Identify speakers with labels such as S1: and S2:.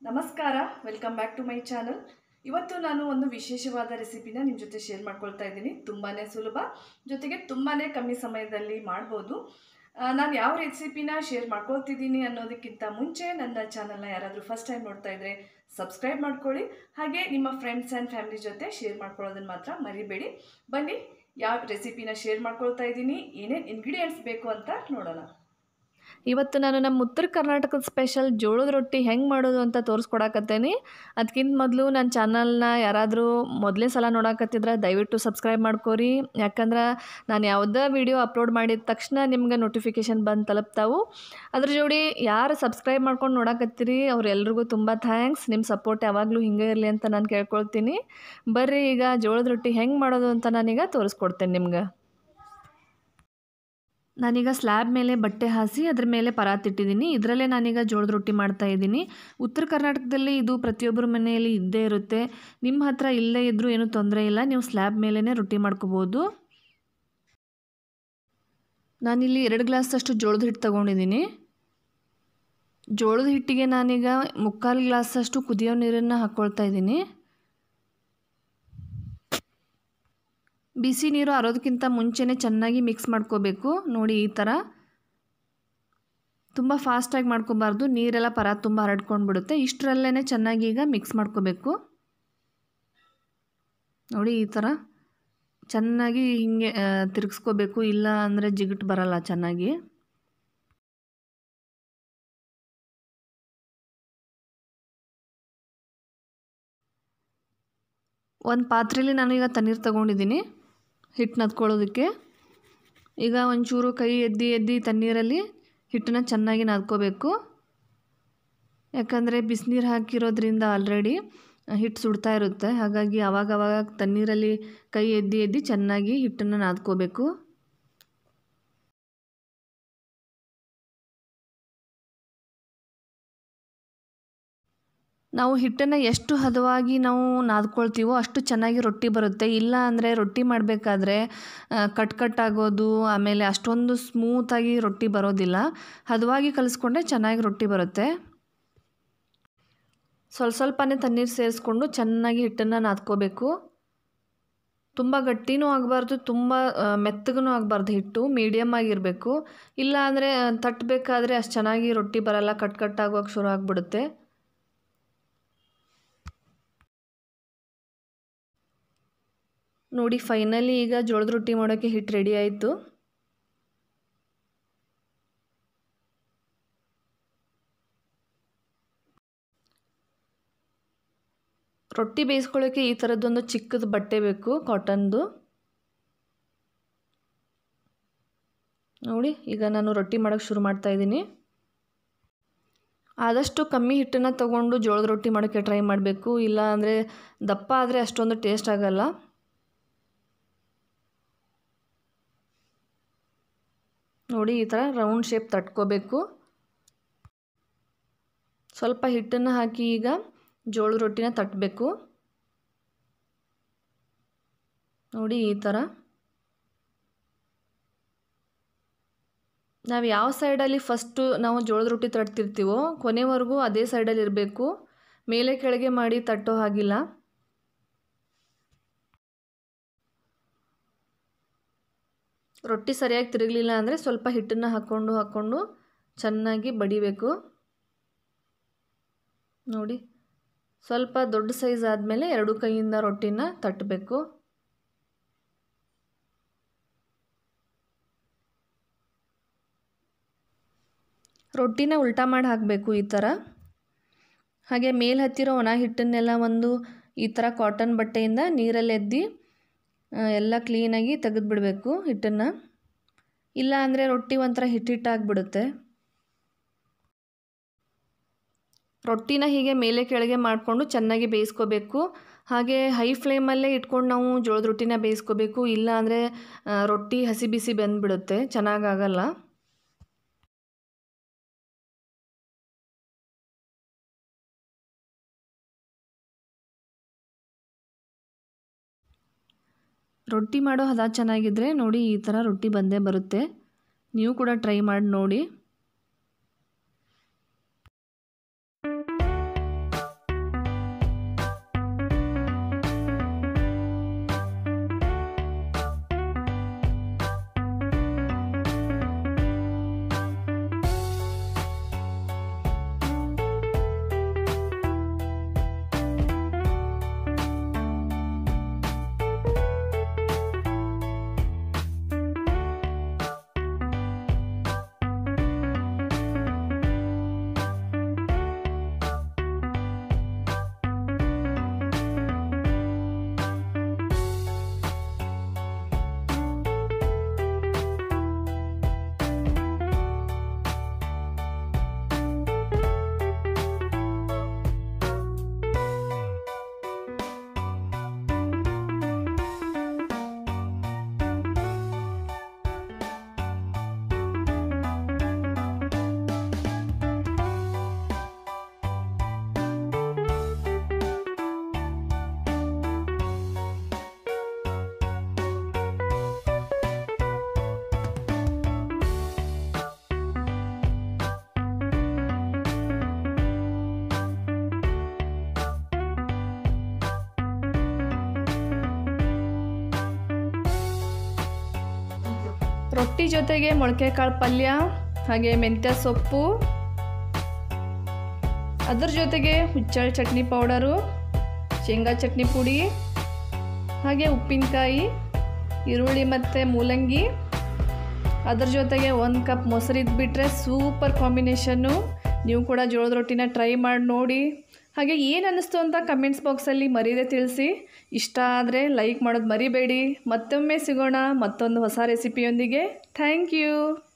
S1: ನಮಸ್ಕಾರ welcome back to my channel ಇವತ್ತು ನಾನು ಒಂದು ವಿಶೇಷವಾದ ರೆಸಿಪಿನ ನಿಮ್ಮ ಜೊತೆ ಶೇರ್ ಮಾಡ್ಕೊಳ್ತಾ ಇದ್ದೀನಿ ತುಂಬಾ ಸುಲಭ ಜೊತೆಗೆ ತುಂಬಾ ಕಮ್ಮಿ ಸಮಯದಲ್ಲಿ ಮಾಡ್ಬೋದು ನಾನು ಯಾವ ರೆಸಿಪಿನ ಶೇರ್ ಮಾಡ್ಕೊಳ್ತಿದ್ದೀನಿ ಅನ್ನೋದಕ್ಕಿಂತ ಮುಂಚೆ ನನ್ನ ಚಾನಲ್ನ ಯಾರಾದರೂ ಫಸ್ಟ್ ಟೈಮ್ ನೋಡ್ತಾ ಇದ್ದರೆ ಸಬ್ಸ್ಕ್ರೈಬ್ ಮಾಡ್ಕೊಳ್ಳಿ ಹಾಗೆ ನಿಮ್ಮ ಫ್ರೆಂಡ್ಸ್ ಆ್ಯಂಡ್ ಫ್ಯಾಮಿಲಿ ಜೊತೆ ಶೇರ್ ಮಾಡ್ಕೊಳ್ಳೋದನ್ನು ಮಾತ್ರ ಮರಿಬೇಡಿ ಬನ್ನಿ ಯಾವ ರೆಸಿಪಿನ ಶೇರ್ ಮಾಡ್ಕೊಳ್ತಾ ಇದ್ದೀನಿ ಏನೇನು ಇಂಗ್ರೀಡಿಯೆಂಟ್ಸ್ ಬೇಕು ಅಂತ ನೋಡೋಣ
S2: ಇವತ್ತು ನಾನು ನಮ್ಮ ಉತ್ತರ ಕರ್ನಾಟಕದ ಸ್ಪೆಷಲ್ ಜೋಳದ ರೊಟ್ಟಿ ಹೆಂಗೆ ಮಾಡೋದು ಅಂತ ತೋರಿಸ್ಕೊಡಕತ್ತೇನೆ ಅದಕ್ಕಿಂತ ಮೊದಲು ನನ್ನ ಚಾನಲ್ನ ಯಾರಾದರೂ ಮೊದಲೇ ಸಲ ನೋಡಕತ್ತಿದ್ರೆ ದಯವಿಟ್ಟು ಸಬ್ಸ್ಕ್ರೈಬ್ ಮಾಡ್ಕೋರಿ ಯಾಕಂದ್ರೆ ನಾನು ಯಾವುದೇ ವಿಡಿಯೋ ಅಪ್ಲೋಡ್ ಮಾಡಿದ ತಕ್ಷಣ ನಿಮ್ಗೆ ನೋಟಿಫಿಕೇಷನ್ ಬಂದು ತಲುಪ್ತಾವು ಅದ್ರ ಜೋಡಿ ಯಾರು ಸಬ್ಸ್ಕ್ರೈಬ್ ಮಾಡ್ಕೊಂಡು ನೋಡಕತ್ತೀರಿ ಅವ್ರೆಲ್ರಿಗೂ ತುಂಬ ಥ್ಯಾಂಕ್ಸ್ ನಿಮ್ಮ ಸಪೋರ್ಟ್ ಯಾವಾಗಲೂ ಹಿಂಗೆ ಇರಲಿ ಅಂತ ನಾನು ಕೇಳ್ಕೊಳ್ತೀನಿ ಬರ್ರಿ ಈಗ ಜೋಳದ ರೊಟ್ಟಿ ಹೆಂಗೆ ಮಾಡೋದು ಅಂತ ನಾನೀಗ ತೋರಿಸ್ಕೊಡ್ತೇನೆ ನಿಮ್ಗೆ ನಾನೀಗ ಸ್ಲ್ಯಾಬ್ ಮೇಲೆ ಬಟ್ಟೆ ಹಾಸಿ ಅದ್ರ ಮೇಲೆ ಪರಾತ್ ಇಟ್ಟಿದ್ದೀನಿ ಇದರಲ್ಲೇ ನಾನೀಗ ಜೋಳದ ರೊಟ್ಟಿ ಮಾಡ್ತಾ ಇದ್ದೀನಿ ಉತ್ತರ ಕರ್ನಾಟಕದಲ್ಲಿ ಇದು ಪ್ರತಿಯೊಬ್ಬರ ಮನೆಯಲ್ಲಿ ಇದ್ದೇ ಇರುತ್ತೆ ನಿಮ್ಮ ಹತ್ರ ಇಲ್ಲೇ ಇದ್ದರೂ ಏನೂ ತೊಂದರೆ ಇಲ್ಲ ನೀವು ಸ್ಲ್ಯಾಬ್ ಮೇಲೇ ರೊಟ್ಟಿ ಮಾಡ್ಕೋಬೋದು ನಾನಿಲ್ಲಿ ಎರಡು ಗ್ಲಾಸಷ್ಟು ಜೋಳದ ಹಿಟ್ಟು ತೊಗೊಂಡಿದ್ದೀನಿ ಜೋಳದ ಹಿಟ್ಟಿಗೆ ನಾನೀಗ ಮುಕ್ಕಾಲು ಗ್ಲಾಸಷ್ಟು ಕುದಿಯೋ ನೀರನ್ನು ಹಾಕ್ಕೊಳ್ತಾ ಇದ್ದೀನಿ ಬಿಸಿ ನೀರು ಅರೋದಕ್ಕಿಂತ ಮುಂಚೆನೇ ಚೆನ್ನಾಗಿ ಮಿಕ್ಸ್ ಮಾಡ್ಕೋಬೇಕು ನೋಡಿ ಈ ಥರ ತುಂಬ ಫಾಸ್ಟಾಗಿ ಮಾಡ್ಕೋಬಾರ್ದು ನೀರೆಲ್ಲ ಪರ ತುಂಬ ಹರಡ್ಕೊಂಡು ಬಿಡುತ್ತೆ ಇಷ್ಟರಲ್ಲೇ ಚೆನ್ನಾಗಿ ಈಗ ಮಿಕ್ಸ್ ಮಾಡ್ಕೋಬೇಕು ನೋಡಿ ಈ ಥರ ಚೆನ್ನಾಗಿ ಹಿಂಗೆ ತಿರುಗಿಸ್ಕೋಬೇಕು ಇಲ್ಲ ಅಂದರೆ ಜಿಗುಟ್ ಬರಲ್ಲ ಚೆನ್ನಾಗಿ ಒಂದು ಪಾತ್ರೆಯಲ್ಲಿ ನಾನು ಈಗ ತಣ್ಣೀರು ತೊಗೊಂಡಿದ್ದೀನಿ ಹಿಟ್ಟು ನದ್ಕೊಳ್ಳೋದಕ್ಕೆ ಈಗ ಒಂಚೂರು ಕೈ ಎದ್ದಿ ಎದ್ದಿ ತಣ್ಣೀರಲ್ಲಿ ಹಿಟ್ಟನ್ನ ಚೆನ್ನಾಗಿ ನಾದ್ಕೋಬೇಕು ಯಾಕಂದರೆ ಬಿಸಿನೀರು ಹಾಕಿರೋದ್ರಿಂದ ಆಲ್ರೆಡಿ ಹಿಟ್ಟು ಸುಡ್ತಾ ಇರುತ್ತೆ ಹಾಗಾಗಿ ಆವಾಗವಾಗ ತಣ್ಣೀರಲ್ಲಿ ಕೈ ಎದ್ದಿ ಎದ್ದಿ ಚೆನ್ನಾಗಿ ಹಿಟ್ಟನ್ನು ನಾದ್ಕೋಬೇಕು ನಾವು ಹಿಟ್ಟನ್ನು ಎಷ್ಟು ಹದವಾಗಿ ನಾವು ನಾದ್ಕೊಳ್ತೀವೋ ಅಷ್ಟು ಚೆನ್ನಾಗಿ ರೊಟ್ಟಿ ಬರುತ್ತೆ ಇಲ್ಲ ಅಂದರೆ ರೊಟ್ಟಿ ಮಾಡಬೇಕಾದ್ರೆ ಕಟ್ ಕಟ್ ಆಗೋದು ಆಮೇಲೆ ಅಷ್ಟೊಂದು ಸ್ಮೂತಾಗಿ ರೊಟ್ಟಿ ಬರೋದಿಲ್ಲ ಹದವಾಗಿ ಕಲಿಸ್ಕೊಂಡ್ರೆ ಚೆನ್ನಾಗಿ ರೊಟ್ಟಿ ಬರುತ್ತೆ ಸ್ವಲ್ಪ ಸ್ವಲ್ಪನೇ ತಣ್ಣೀರು ಸೇರಿಸ್ಕೊಂಡು ಚೆನ್ನಾಗಿ ಹಿಟ್ಟನ್ನು ನಾದ್ಕೋಬೇಕು ತುಂಬ ಗಟ್ಟಿನೂ ಆಗಬಾರ್ದು ತುಂಬ ಮೆತ್ತಗೂ ಆಗಬಾರ್ದು ಹಿಟ್ಟು ಮೀಡಿಯಮ್ ಆಗಿರಬೇಕು ಇಲ್ಲ ಅಂದರೆ ತಟ್ಟಬೇಕಾದ್ರೆ ಅಷ್ಟು ಚೆನ್ನಾಗಿ ರೊಟ್ಟಿ ಬರಲ್ಲ ಕಟ್ ಕಟ್ ಆಗೋಕೆ ಶುರು ಆಗಿಬಿಡುತ್ತೆ ನೋಡಿ ಫೈನಲಿ ಈಗ ಜೋಳದ ರೊಟ್ಟಿ ಮಾಡೋಕ್ಕೆ ಹಿಟ್ಟು ರೆಡಿ ಆಯಿತು ರೊಟ್ಟಿ ಬೇಯಿಸ್ಕೊಳ್ಳೋಕ್ಕೆ ಈ ಥರದ್ದೊಂದು ಚಿಕ್ಕದು ಬಟ್ಟೆ ಬೇಕು ಕಾಟನ್ದು ನೋಡಿ ಈಗ ನಾನು ರೊಟ್ಟಿ ಮಾಡೋಕ್ಕೆ ಶುರು ಮಾಡ್ತಾಯಿದ್ದೀನಿ ಆದಷ್ಟು ಕಮ್ಮಿ ಹಿಟ್ಟನ್ನು ತೊಗೊಂಡು ಜೋಳದ ರೊಟ್ಟಿ ಮಾಡೋಕ್ಕೆ ಟ್ರೈ ಮಾಡಬೇಕು ಇಲ್ಲ ಅಂದರೆ ದಪ್ಪ ಆದರೆ ಅಷ್ಟೊಂದು ಟೇಸ್ಟ್ ಆಗಲ್ಲ ನೋಡಿ ಈ ಥರ ರೌಂಡ್ ಶೇಪ್ ತಟ್ಕೋಬೇಕು ಸ್ವಲ್ಪ ಹಿಟ್ಟನ್ನು ಹಾಕಿ ಈಗ ಜೋಳದ ರೊಟ್ಟಿನ ತಟ್ಟಬೇಕು ನೋಡಿ ಈ ಥರ ನಾವು ಯಾವ ಸೈಡಲ್ಲಿ ಫಸ್ಟು ನಾವು ಜೋಳದ ರೊಟ್ಟಿ ತಟ್ತಿರ್ತೀವೋ ಕೊನೆವರೆಗೂ ಅದೇ ಸೈಡಲ್ಲಿ ಇರಬೇಕು ಮೇಲೆ ಕೆಳಗೆ ಮಾಡಿ ತಟ್ಟೋ ಹಾಗಿಲ್ಲ ರೊಟ್ಟಿ ಸರಿಯಾಗಿ ತಿರುಗಲಿಲ್ಲ ಅಂದರೆ ಸ್ವಲ್ಪ ಹಿಟ್ಟನ್ನು ಹಾಕ್ಕೊಂಡು ಹಾಕ್ಕೊಂಡು ಚೆನ್ನಾಗಿ ಬಡಿಬೇಕು ನೋಡಿ ಸ್ವಲ್ಪ ದೊಡ್ಡ ಸೈಜ್ ಆದಮೇಲೆ ಎರಡು ಕೈಯಿಂದ ರೊಟ್ಟಿನ ತಟ್ಟಬೇಕು ರೊಟ್ಟಿನ ಉಲ್ಟಾ ಮಾಡಿ ಹಾಕಬೇಕು ಈ ಥರ ಹಾಗೆ ಮೇಲೆ ಹತ್ತಿರೋ ಒಣ ಹಿಟ್ಟನ್ನೆಲ್ಲ ಒಂದು ಈ ಥರ ಕಾಟನ್ ಬಟ್ಟೆಯಿಂದ ನೀರಲ್ಲಿ ಎದ್ದಿ ಎಲ್ಲ ಕ್ಲೀನಾಗಿ ತೆಗೆದುಬಿಡಬೇಕು ಹಿಟ್ಟನ್ನು ಇಲ್ಲ ಅಂದರೆ ರೊಟ್ಟಿ ಒಂಥರ ಹಿಟ್ಟಿಟ್ಟಾಗ್ಬಿಡುತ್ತೆ ರೊಟ್ಟಿನ ಹೀಗೆ ಮೇಲೆ ಕೆಳಗೆ ಮಾಡಿಕೊಂಡು ಚೆನ್ನಾಗಿ ಬೇಯಿಸ್ಕೋಬೇಕು ಹಾಗೆ ಹೈ ಫ್ಲೇಮಲ್ಲೇ ಇಟ್ಕೊಂಡು ನಾವು ಜೋಳದ ರೊಟ್ಟಿನ ಬೇಯಿಸ್ಕೋಬೇಕು ಇಲ್ಲ ಅಂದರೆ ರೊಟ್ಟಿ ಹಸಿ ಬಿಸಿ ಬೆಂದ್ಬಿಡುತ್ತೆ ಚೆನ್ನಾಗಾಗಲ್ಲ ರೊಟ್ಟಿ ಮಾಡೋ ಹದ ಚೆನ್ನಾಗಿದ್ದರೆ ನೋಡಿ ಈ ಥರ ರೊಟ್ಟಿ ಬಂದೇ ಬರುತ್ತೆ ನೀವು ಕೂಡ ಟ್ರೈ ಮಾಡಿ ನೋಡಿ ರೊಟ್ಟಿ ಜೊತೆಗೆ ಮೊಳಕೆ ಕಾಳು ಪಲ್ಯ ಹಾಗೆ ಮೆಂತ್ಯ ಸೊಪ್ಪು ಅದ್ರ ಜೊತೆಗೆ ಹುಚ್ಚಳ ಚಟ್ನಿ ಪೌಡರು ಶೇಂಗಾ ಚಟ್ನಿ ಪುಡಿ ಹಾಗೆ ಉಪ್ಪಿನಕಾಯಿ ಈರುಳ್ಳಿ ಮತ್ತು ಮೂಲಂಗಿ ಅದ್ರ ಜೊತೆಗೆ ಒಂದು ಕಪ್ ಮೊಸರು ಇದ್ಬಿಟ್ರೆ ಸೂಪರ್ ಕಾಂಬಿನೇಷನ್ನು ನೀವು ಕೂಡ ಜೋಳದ ರೊಟ್ಟಿನ ಟ್ರೈ ಮಾಡಿ ನೋಡಿ ಹಾಗೆ ಏನು ಅನ್ನಿಸ್ತು ಅಂತ ಕಮೆಂಟ್ಸ್ ಬಾಕ್ಸಲ್ಲಿ ಮರೀದೆ ತಿಳಿಸಿ ಇಷ್ಟ ಆದರೆ ಲೈಕ್ ಮಾಡೋದು ಮರಿಬೇಡಿ ಮತ್ತೊಮ್ಮೆ ಸಿಗೋಣ ಮತ್ತೊಂದು ಹೊಸ ರೆಸಿಪಿಯೊಂದಿಗೆ ಥ್ಯಾಂಕ್ ಯು